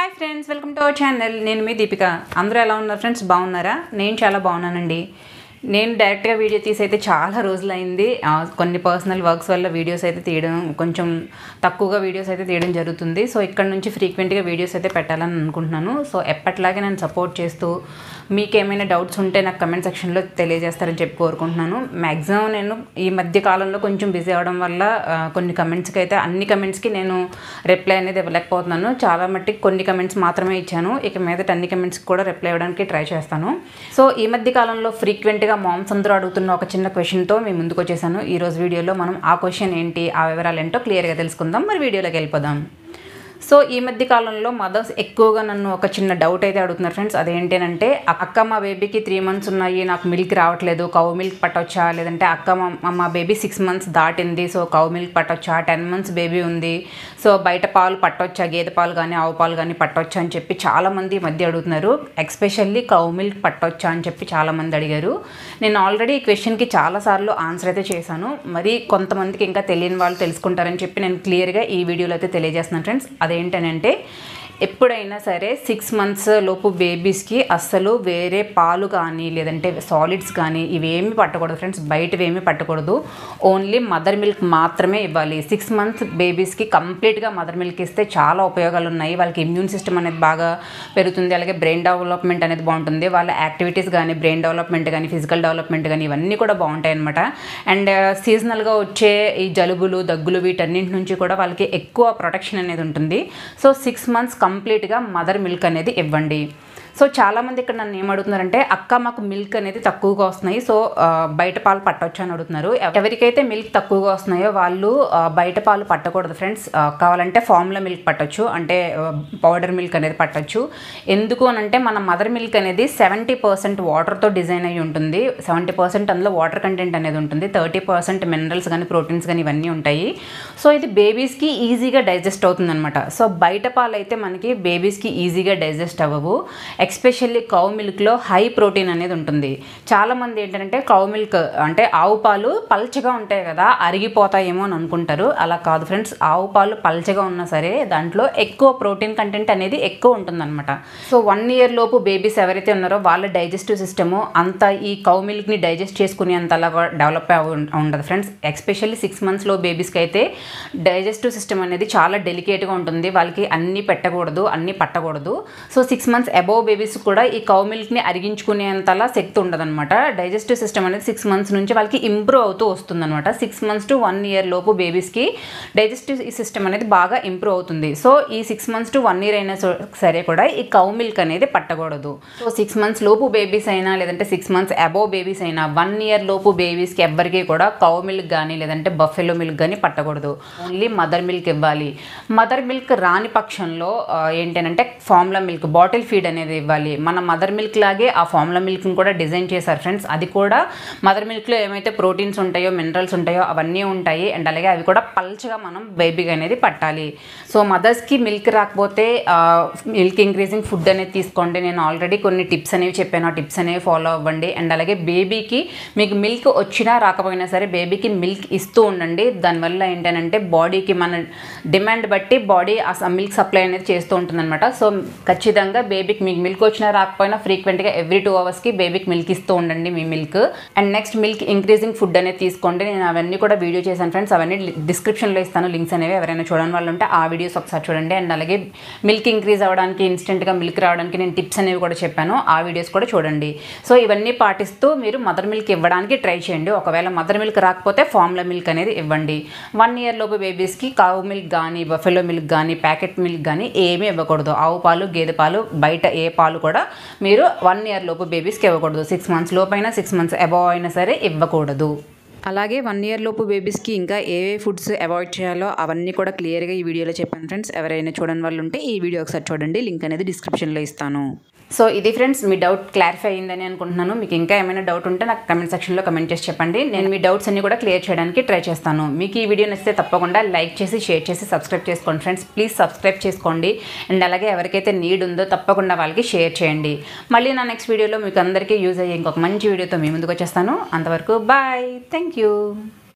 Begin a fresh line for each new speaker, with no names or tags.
hi friends welcome to our channel నేను మీ దీపిక అందరూ ఎలా ఉన్నారు ఫ్రెండ్స్ బాగున్నారా నేను చాలా బాగున్నానండి నేను డైరెక్ట్గా వీడియో తీసి అయితే చాలా రోజులు అయింది ఆ, కొన్ని పర్సనల్ వర్క్స్ వల్ల వీడియోస్ అయితే తీయడం కొంచెం తక్కువగా వీడియోస్ అయితే తీయడం జరుగుతుంది సో ఇక్కడ నుంచి ఫ్రీక్వెంట్గా వీడియోస్ అయితే పెట్టాలని అనుకుంటున్నాను సో ఎప్పటిలాగే నేను సపోర్ట్ చేస్తూ మీకు ఏమైనా డౌట్స్ ఉంటే నాకు కమెంట్ సెక్షన్లో తెలియజేస్తారని చెప్పి కోరుకుంటున్నాను మ్యాక్సిమం నేను ఈ మధ్య కాలంలో కొంచెం బిజీ అవడం వల్ల ఆ, కొన్ని కమెంట్స్కి అయితే అన్ని కమెంట్స్కి నేను రిప్లై అనేది ఇవ్వలేకపోతున్నాను చాలా మట్టికి కొన్ని కమెంట్స్ మాత్రమే ఇచ్చాను ఇక మీదట అన్ని కమెంట్స్కి కూడా రిప్లై ఇవ్వడానికి ట్రై చేస్తాను సో ఈ మధ్య కాలంలో ఫ్రీక్వెంట్గా మామ్స్ అందరూ అడుగుతున్న ఒక చిన్న క్వశ్చన్తో మేము ముందుకు వచ్చేసాను ఈ రోజు వీడియోలో మనం ఆ క్వశ్చన్ ఏంటి ఆ వివరాలు ఏంటో క్లియర్గా తెలుసుకుందాం మరి వీడియోలోకి వెళ్ళిపోదాం సో ఈ మధ్య కాలంలో మదర్స్ ఎక్కువగా నన్ను ఒక చిన్న డౌట్ అయితే అడుగుతున్నారు ఫ్రెండ్స్ అదేంటంటే అక్క మా బేబీకి త్రీ మంత్స్ ఉన్నాయి నాకు మిల్క్ రావట్లేదు కౌ మిల్క్ పట్టొచ్చా లేదంటే అక్క మా మా బేబీ సిక్స్ మంత్స్ దాటింది సో కౌ మిల్క్ పట్టొచ్చా టెన్ మంత్స్ బేబీ ఉంది సో బయట పాలు పట్టొచ్చా గేదె పాలు కానీ ఆవు పాలు కానీ పట్టొచ్చా అని చెప్పి చాలామంది ఈ మధ్య అడుగుతున్నారు ఎక్స్పెషల్లీ కౌ మిల్క్ పట్టొచ్చా అని చెప్పి చాలామంది అడిగారు నేను ఆల్రెడీ ఈ క్వశ్చన్కి చాలాసార్లు ఆన్సర్ అయితే చేశాను మరి కొంతమందికి ఇంకా తెలియని వాళ్ళు తెలుసుకుంటారని చెప్పి నేను క్లియర్గా ఈ వీడియోలో అయితే తెలియజేస్తున్నాను ఫ్రెండ్స్ అదేంటనంటే ఎప్పుడైనా సరే సిక్స్ మంత్స్ లోపు బేబీస్కి అస్సలు వేరే పాలు కానీ లేదంటే సాలిడ్స్ కానీ ఇవేమి పట్టకూడదు ఫ్రెండ్స్ బయటవి ఏమీ పట్టకూడదు ఓన్లీ మదర్ మిల్క్ మాత్రమే ఇవ్వాలి సిక్స్ మంత్స్ బేబీస్కి కంప్లీట్గా మదర్ మిల్క్ ఇస్తే చాలా ఉపయోగాలు ఉన్నాయి వాళ్ళకి ఇమ్యూన్ సిస్టమ్ అనేది బాగా పెరుగుతుంది అలాగే బ్రెయిన్ డెవలప్మెంట్ అనేది బాగుంటుంది వాళ్ళ యాక్టివిటీస్ కానీ బ్రెయిన్ డెవలప్మెంట్ కానీ ఫిజికల్ డెవలప్మెంట్ కానీ ఇవన్నీ కూడా బాగుంటాయి అనమాట అండ్ సీజనల్గా వచ్చే ఈ జలుబులు దగ్గులు వీటన్నింటి నుంచి కూడా వాళ్ళకి ఎక్కువ ప్రొటెక్షన్ అనేది ఉంటుంది సో సిక్స్ మంత్స్ కంప్లీట్గా మదర్ మిల్క్ అనేది ఇవ్వండి సో చాలామంది ఇక్కడ నన్ను ఏమడుగుతున్నారంటే అక్క మాకు మిల్క్ అనేది తక్కువగా వస్తున్నాయి సో ఆ, బయట పాలు పట్టొచ్చు అని అడుగుతున్నారు ఎవ- ఎవరికైతే మిల్క్ తక్కువగా వస్తున్నాయో వాళ్ళు ఆ, బయట పాలు పట్టకూడదు ఫ్రెండ్స్ ఆ, కావాలంటే ఫార్ములా మిల్క్ పట్టొచ్చు అంటే పౌడర్ మిల్క్ అనేది పట్టొచ్చు ఎందుకు అని అంటే మన మదర్ మిల్క్ అనేది సెవెంటీ పర్సెంట్ వాటర్తో డిజైన్ అయి ఉంటుంది సెవెంటీ పర్సెంట్ అందులో వాటర్ కంటెంట్ అనేది ఉంటుంది థర్టీ పర్సెంట్ మినరల్స్ కానీ ప్రోటీన్స్ కానీ ఇవన్నీ ఉంటాయి సో ఇది బేబీస్కి ఈజీగా డైజెస్ట్ అవుతుంది అనమాట సో బయట పాలు అయితే మనకి బేబీస్కి ఈజీగా డైజెస్ట్ అవ్వవు ఎక్స్పెషల్లీ కౌ మిల్క్లో హై ప్రోటీన్ అనేది ఉంటుంది చాలామంది ఏంటంటే కౌ మిల్క్ అంటే ఆవు పాలు పల్చగా ఉంటాయి కదా అరిగిపోతాయేమో అని అనుకుంటారు అలా కాదు ఫ్రెండ్స్ ఆవు పాలు పల్చగా ఉన్నా సరే దాంట్లో ఎక్కువ ప్రోటీన్ కంటెంట్ అనేది ఎక్కువ ఉంటుందన్నమాట సో వన్ ఇయర్ లోపు బేబీస్ ఎవరైతే ఉన్నారో వాళ్ళ డైజెస్టివ్ సిస్టము అంత ఈ కౌ మిల్క్ని డైజెస్ట్ చేసుకునే అంతలా డెవలప్ ఉండదు ఫ్రెండ్స్ ఎక్స్పెషల్లీ సిక్స్ మంత్స్లో బేబీస్కి అయితే డైజెస్టివ్ సిస్టమ్ అనేది చాలా డెలికేట్గా ఉంటుంది వాళ్ళకి అన్నీ పెట్టకూడదు అన్నీ పట్టకూడదు so six months above babies కూడా ఈ కౌ మిల్క్ని అరిగించుకునేంతలా శక్తి ఉండదన్నమాట డైజెస్టివ్ సిస్టమ్ అనేది సిక్స్ మంత్స్ నుంచి వాళ్ళకి ఇంప్రూవ్ అవుతూ వస్తుందన్నమాట six months to one year లోపు బేబీస్కి డైజెస్టివ్ సిస్టమ్ అనేది బాగా ఇంప్రూవ్ అవుతుంది సో ఈ six months to one year అయినా సో- సరే కూడా ఈ కౌ మిల్క్ అనేది పట్టకూడదు సో సిక్స్ మంత్స్ లోపు బేబీస్ అయినా లేదంటే సిక్స్ మంత్స్ అబోవ్ బేబీస్ అయినా వన్ ఇయర్ లోపు బేబీస్కి ఎవ్వరికి కూడా కౌ మిల్క్ కానీ లేదంటే బఫెలో మిల్క్ కానీ పట్టకూడదు ఓన్లీ మదర్ మిల్క్ ఇవ్వాలి మదర్ మిల్క్ రాని పక్షంలో ఆ, ఏంటంటే ఫార్ములా మిల్క్ బాటిల్ ఫీడ్ అనేది ఇవ్వాలి మన మదర్ మిల్క్ లాగే ఆ ఫార్ములా మిల్క్ని కూడా డిజైన్ చేశారు ఫ్రెండ్స్ అది కూడా మదర్ మిల్క్లో ఏమైతే ప్రోటీన్స్ ఉంటాయో మినరల్స్ ఉంటాయో అవన్నీ ఉంటాయి అండ్ అలాగే అవి కూడా పల్చగా మనం బేబీకి అనేది పట్టాలి సో మదర్స్కి మిల్క్ రాకపోతే మిల్క్ ఇంక్రీజింగ్ ఫుడ్ అనేది తీసుకోండి నేను ఆల్రెడీ కొన్ని టిప్స్ అనేవి చెప్పాను ఆ టిప్స్ అనేవి ఫాలో అవ్వండి అండ్ అలాగే బేబీకి మీకు మిల్క్ వచ్చినా రాకపోయినా సరే బేబీకి మిల్క్ ఇస్తూ ఉండండి దానివల్ల ఏంటంటే బాడీకి మన డిమాండ్ బట్టి బాడీ ఆ మిల్క్ సప్లై అనేది చేస్తూ ఉంటుందన్నమాట సో ఖచ్చితంగా బేబీకి మీకు మిల్క్ వచ్చినా రాకపోయినా ఫ్రీక్వెంట్గా ఎవ్రీ టూ అవర్స్కి బేబీకి మిల్క్ ఇస్తూ ఉండండి మీ milk and next milk increasing food అనేది తీసుకోండి నేను అవన్నీ కూడా వీడియో చేశాను ఫ్రెండ్స్ అవన్నీ డిస్క్రిప్షన్లో ఇస్తాను లింక్స్ అనేవి ఎవరైనా చూడని వాళ్ళు ఉంటే ఆ వీడియోస్ ఒకసారి చూడండి అండ్ అలాగే మిల్క్ ఇంక్రీజ్ అవ్వడానికి ఇన్స్టెంట్గా మిల్క్ రావడానికి నేను టిప్స్ అనేవి కూడా చెప్పాను ఆ వీడియోస్ కూడా చూడండి సో ఇవన్నీ పాటిస్తూ మీరు మదర్ మిల్క్ ఇవ్వడానికి ట్రై చేయండి ఒకవేళ మదర్ మిల్క్ రాకపోతే ఫార్ములా మిల్క్ అనేది ఇవ్వండి వన్ ఇయర్ లోపు బేబీస్కి కావు మిల్క్ కానీ బఫెలో మిల్క్ కానీ ప్యాకెట్ మిల్క్ కానీ ఏమీ ఇవ్వకూడదు ఆవు పాలు గేదె పాలు బయట ఏ పాలు కూడా మీరు వన్ ఇయర్ లోపు బేబీస్కి ఇవ్వకూడదు సిక్స్ మంత్స్ లోపు అయినా సిక్స్ మంత్స్ అబవ్ అయినా సరే ఇవ్వకూడదు అలాగే వన్ ఇయర్ లోపు బేబీస్కి ఇంకా ఏ ఏ ఫుడ్స్ అవాయిడ్ చేయాలో అవన్నీ కూడా క్లియర్గా ఈ వీడియోలో చెప్పాను ఫ్రెండ్స్ ఎవరైనా చూడని వాళ్ళు ఉంటే ఈ వీడియో ఒకసారి చూడండి లింక్ అనేది డిస్క్రిప్షన్లో ఇస్తాను సో ఇది ఫ్రెండ్స్ మీ డౌట్ క్లారిఫై అయిందని అనుకుంటున్నాను మీకు ఇంకా ఏమైనా డౌట్ ఉంటే నాకు కమెంట్ సెక్షన్లో కమెంట్ చేసి చెప్పండి నేను మీ డౌట్స్ అన్ని కూడా క్లియర్ చేయడానికి ట్రై చేస్తాను మీకు ఈ వీడియో నచ్చితే తప్పకుండా లైక్ చేసి షేర్ చేసి సబ్స్క్రైబ్ చేసుకోండి ఫ్రెండ్స్ ప్లీజ్ సబ్స్క్రైబ్ చేసుకోండి అండ్ అలాగే ఎవరికైతే నీడ్ ఉందో తప్పకుండా వాళ్ళకి షేర్ చేయండి మళ్ళీ నా నెక్స్ట్ వీడియోలో మీకు అందరికీ యూజ్ అయ్యే ఇంకొక మంచి వీడియోతో మీ ముందుకు వచ్చేస్తాను అంతవరకు బాయ్ థ్యాంక్ యూ